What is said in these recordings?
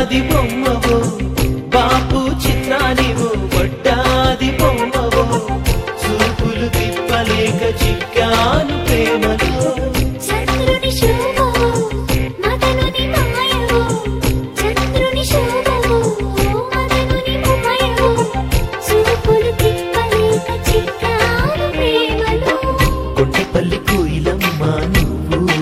వడ్డాది బొమ్మవో బాపు చిత్రానివో వడ్డాది బొమ్మవో చూపులు తిప్పలేక చిక్కాను ప్రేమలో చంద్రుని శోభవో మదనుని మాయవో చంద్రుని శోభవో మదనుని మాయవో చూపులు తిప్పలేక చిక్కాను ప్రేమలో కొండపల్లి కోయిలమ్మ నువ్వు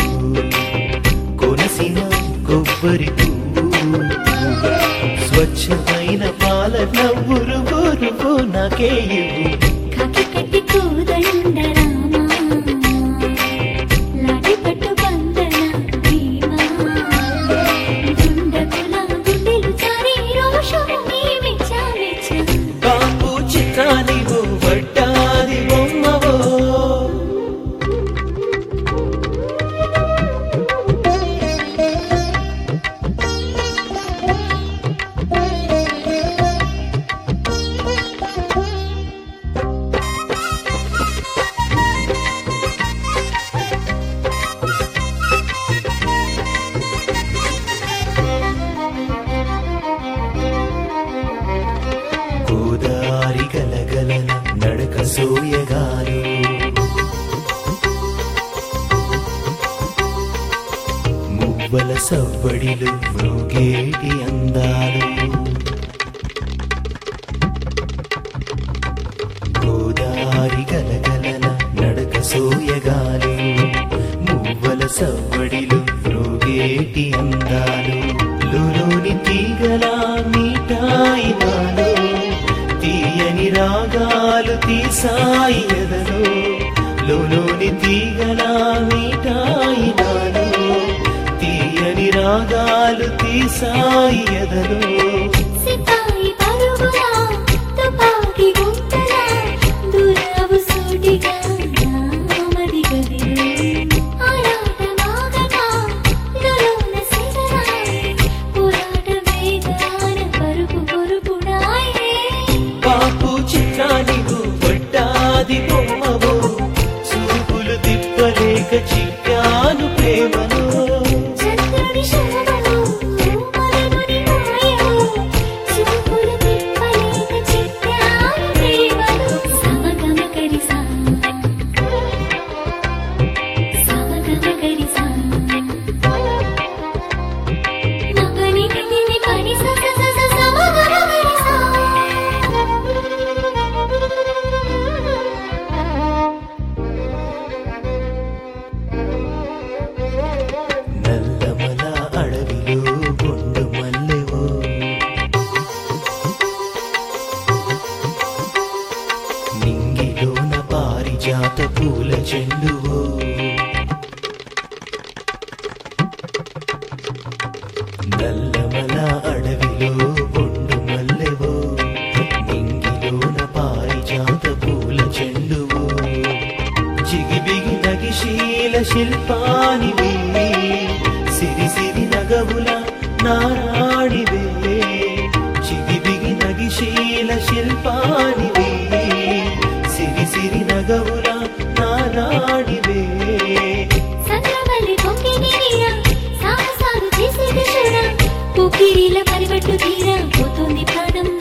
కొనసిన కొబ్బరి పువ్వు స్వచ్ఛమైన పాల నవ్వురు ఊరుకో నాకే ఇవ్వు కాకి కట్టి కూదండ రామా లాటి పట్టు బందన భీమా గుండకుల గుండెలు చారి రోషము నీ మెచ్చ మెచ్చ బాపు చిత్రానివో వడ్డాది బొమ్మవో గోదారి గలగలన నడక సోయగాలు మువ్వల సవ్వడిలు మృగేటి అందాలు గోదారి గలగలన నడక సోయగాలు మువ్వల సవ్వడిలు మృగేటి అందాలు లోలోని తీగలా మీటాయి నాలో తీయని రాగాలు తీసాయి ఎదలో లోలోని తీగలా మీటాయి నాలో తీయని రాగాలు తీసాయి ఎదలో సిపాయి పరుగులా తుపాకి గుంటలా దూరవు సూటిగా నామది గదిలో ఆరాట మాగగా లోన సిగరాయి పోరాట వేగాన పరుపు పొరుపుడాయే బాపు చిత్రానివు వడ్డాది బొమ్మవో చూపులు తిప్పలేక చిక్కాను ప్రేమలో చంద్రుని శోభలో మదనుని మాయలో చూపులు తిప్పలేక చిక్కాను ప్రేమలో సమగమ కరిసా సమగమ కరిసా మగని నిని కని స స స స సమగమ కరిసా నల్లమల అడవిలో కొండు మల్లెవో నింగిలోన పారిజాత పూల చెండువో నల్లమల అడవిలో కొండు మల్లెవో నింగిలోన పారిజాత పూల చెండువో చిగిబిగి నగిశీల శిల్పానివే సిరి సిరి నగవుల నారాణివే చిగిబిగి నగిశీల శిల్పానివే సిరి సిరి నగవుల నారాణివే సంద్రవల్లి పొంగిగిరిరా సాహసాలు చేసేది శూరా పోకిరీల పరిగట్టు తీరా పోతుంది ప్రాణం